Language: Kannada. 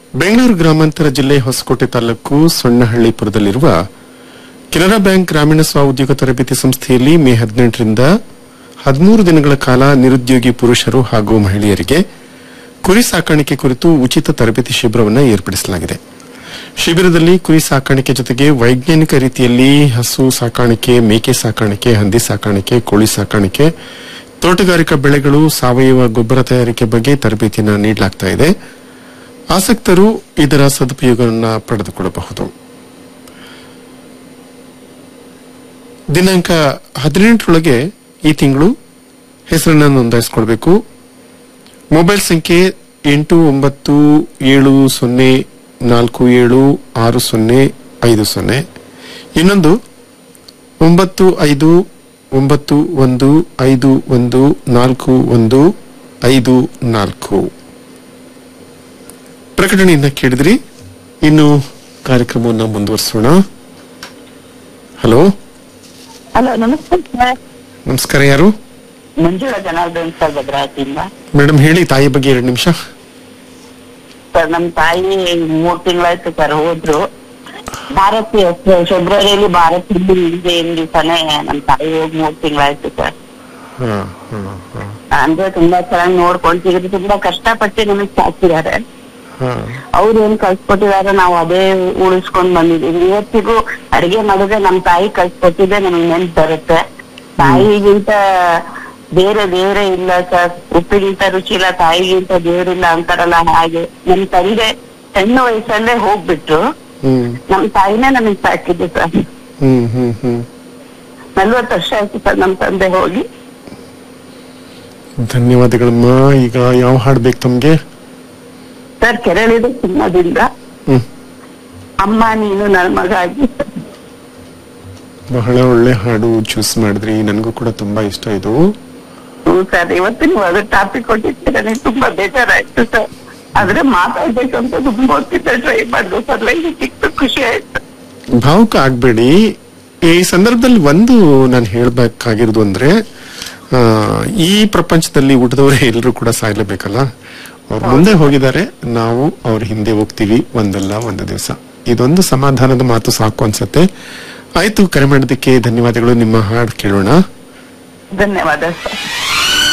ಬೆಂಗಳೂರು ಗ್ರಾಮಾಂತರ ಜಿಲ್ಲೆ ಹೊಸಕೋಟೆ ತಾಲೂಕು ಸೊಣ್ಣಹಳ್ಳಿಪುರದಲ್ಲಿರುವ ಕೆನರಾ ಬ್ಯಾಂಕ್ ಗ್ರಾಮೀಣ ಸ್ವಉದ್ಯೋಗ ತರಬೇತಿ ಸಂಸ್ಥೆಯಲ್ಲಿ ಮೇ ಹದಿನೆಂಟರಿಂದ ಹದಿಮೂರು ದಿನಗಳ ಕಾಲ ನಿರುದ್ಯೋಗಿ ಪುರುಷರು ಹಾಗೂ ಮಹಿಳೆಯರಿಗೆ ಕುರಿ ಸಾಕಾಣಿಕೆ ಕುರಿತು ಉಚಿತ ತರಬೇತಿ ಶಿಬಿರವನ್ನು ಏರ್ಪಡಿಸಲಾಗಿದೆ ಶಿಬಿರದಲ್ಲಿ ಕುರಿ ಸಾಕಾಣಿಕೆ ಜೊತೆಗೆ ವೈಜ್ಞಾನಿಕ ರೀತಿಯಲ್ಲಿ ಹಸು ಸಾಕಾಣಿಕೆ ಮೇಕೆ ಸಾಕಾಣಿಕೆ ಹಂದಿ ಸಾಕಾಣಿಕೆ ಕೋಳಿ ಸಾಕಾಣಿಕೆ ತೋಟಗಾರಿಕಾ ಬೆಳೆಗಳು ಸಾವಯವ ಗೊಬ್ಬರ ತಯಾರಿಕೆ ಬಗ್ಗೆ ತರಬೇತಿಯನ್ನು ನೀಡಲಾಗ್ತಾ ಇದೆ ಆಸಕ್ತರು ಇದರ ಸದುಪಯೋಗವನ್ನು ಪಡೆದುಕೊಳ್ಳಬಹುದು ದಿನಾಂಕ ಹದಿನೆಂಟರೊಳಗೆ ಈ ತಿಂಗಳು ಹೆಸರನ್ನು ನೋಂದಾಯಿಸಿಕೊಳ್ಬೇಕು ಮೊಬೈಲ್ ಸಂಖ್ಯೆ ಎಂಟು ಒಂಬತ್ತು ಏಳು ಸೊನ್ನೆ ನಾಲ್ಕು ಏಳು ಆರು ಸೊನ್ನೆ ಐದು ಸೊನ್ನೆ ಇನ್ನೊಂದು ಒಂಬತ್ತು ಐದು ಒಂಬತ್ತು ಒಂದು ಐದು ಒಂದು ನಾಲ್ಕು ಒಂದು ಐದು ನಾಲ್ಕು ಪ್ರಕಟಣೆಯನ್ನ ಕೇಳಿದ್ರಿ ಇನ್ನು ಕಾರ್ಯಕ್ರಮವನ್ನು ಮುಂದುವರಿಸೋಣ ಹಲೋ ಹಲೋ ನಮಸ್ತೆ ಸರ್ ನಮಸ್ಕಾರ ಯಾರು ಮಂಜುಳಾ ಜನಾರ್ದನ್ ಸರ್ ಭದ್ರಾವತಿಯಿಂದ ಮೇಡಮ್ ಹೇಳಿ ತಾಯಿ ಬಗ್ಗೆ ಎರಡು ನಿಮಿಷ ಸರ್ ನಮ್ ತಾಯಿ ಮೂರ್ ತಿಂಗಳಾಯ್ತು ಸರ್ ಹೋದ್ರು ಭಾರತೀಯ ಫೆಬ್ರವರಿಯಲ್ಲಿ ಭಾರತ ಹಿಂದಿನ ದಿವಸನೇ ನಮ್ ತಾಯಿ ಹೋಗಿ ಮೂರ್ ತಿಂಗಳಾಯ್ತು ಸರ್ ಹಾ ಹಾ ಹಾ ಅಂದ್ರೆ ತುಂಬಾ ಚೆನ್ನಾಗಿ ನೋಡ್ಕೊಂತಿದ್ರು ತುಂಬಾ ಕಷ್ಟಪಟ್ಟು ನಮಗ್ ಸಾಕಿದ್ದಾರೆ ಹಾ ಅವ್ರು ಏನ್ ಕಳ್ಸ್ಕೊಟ್ಟಿದಾರೆ ನಾವು ಅದೇ ಉಳಿಸ್ಕೊಂಡ್ ಬಂದಿದೀವಿ ಇವತ್ತಿಗೂ ಅಡಿಗೆ ಮಾಡಿದ್ರೆ ನಮ್ ತಾಯಿ ಕಳ್ಸ್ಕೊಟ್ಟಿದ್ದೆ ನಮ್ಗೆ ನೆನ್ಪ್ ಬರುತ್ತೆ ತಾಯಿಗಿಂತ ಬೇರೆ ಬೇರೆ ಇಲ್ಲ ಸರ್ ಉಪ್ಪಿಗಿಂತ ರುಚಿ ಇಲ್ಲ ತಾಯಿಗಿಂತ ದೇವರಿಲ್ಲ ಅಂತಾರಲ್ಲ ಹಾಗೆ ನಮ್ ತಂದೆ ಸಣ್ಣ ವಯಸ್ಸಲ್ಲೇ ಹೋಗ್ಬಿಟ್ರು ಹ್ಮ್ ನಮ್ ತಾಯಿನೇ ನಮಗ್ ಸಾಕಿದ್ದು ಸರ್ ಹ್ಮ್ ಹ್ಮ್ ಹ್ಮ್ ನಲ್ವತ್ತು ವರ್ಷ ಆಯ್ತು ಸರ್ ನಮ್ ತಂದೆ ಹೋಗಿ ಧನ್ಯವಾದಗಳಮ್ಮ ಈಗ ಯಾವ ಹಾಡು ಬೇಕು ತಮ್ಗೆ ಸರ್ ಕೆರಳಿದ ಸಿಂಹದಿಂದ ಹ್ಮ್ ಅಮ್ಮ ನೀನು ನನ್ನ ಮಗ ಆಗಿ ಬಹಳ ಒಳ್ಳೆ ಹಾಡು ಚೂಸ್ ಮಾಡಿದ್ರಿ ನನಗೂ ಕೂಡ ತುಂಬಾ ಇಷ್ಟ ಇದು ಹ್ಮ್ ಸರ್ ಇವತ್ತು ನೀವು ಅದು ಟಾಪಿಕ್ ಕೊಟ್ಟಿದ್ದೀರ ನನಗೆ ತುಂಬಾ ಬೇಜಾರಾಯ್ತು ಸರ್ ಆದ್ರೆ ಮಾತಾಡ್ಬೇಕಂತ ತುಂಬಾ ಹೊತ್ತಿದ್ದ ಟ್ರೈ ಮಾಡಿದ್ರು ಸರ್ ಲೈಫ್ ಸಿಕ್ತು ಖುಷಿ ಆಯ್ತು ಭಾವುಕ ಆಗ್ಬೇಡಿ ಈ ಸಂದರ್ಭದಲ್ಲಿ ಒಂದು ನಾನು ಹೇಳ್ಬೇಕಾಗಿರೋದು ಅಂದ್ರೆ ಆ, ಈ ಪ್ರಪಂಚದಲ್ಲಿ ಹುಟ್ಟಿದವರೇ ಎಲ್ಲರೂ ಕೂಡ ಸಾಯ್ಲೇಬೇಕಲ್ಲ ಅವ್ರು ಮುಂದೆ ಹೋಗಿದ್ದಾರೆ ನಾವು ಅವ್ರ ಹಿಂದೆ ಹೋಗ್ತೀವಿ ಒಂದಲ್ಲ ಒಂದು ದಿವಸ ಇದೊಂದು ಸಮಾಧಾನದ ಮಾತು ಸಾಕು ಅನ್ಸತ್ತೆ ಆಯ್ತು ಕರೆ ಮಾಡೋದಕ್ಕೆ ಧನ್ಯವಾದಗಳು ನಿಮ್ಮ ಹಾಡು ಕೇಳೋಣ ಧನ್ಯವಾದ ಸರ್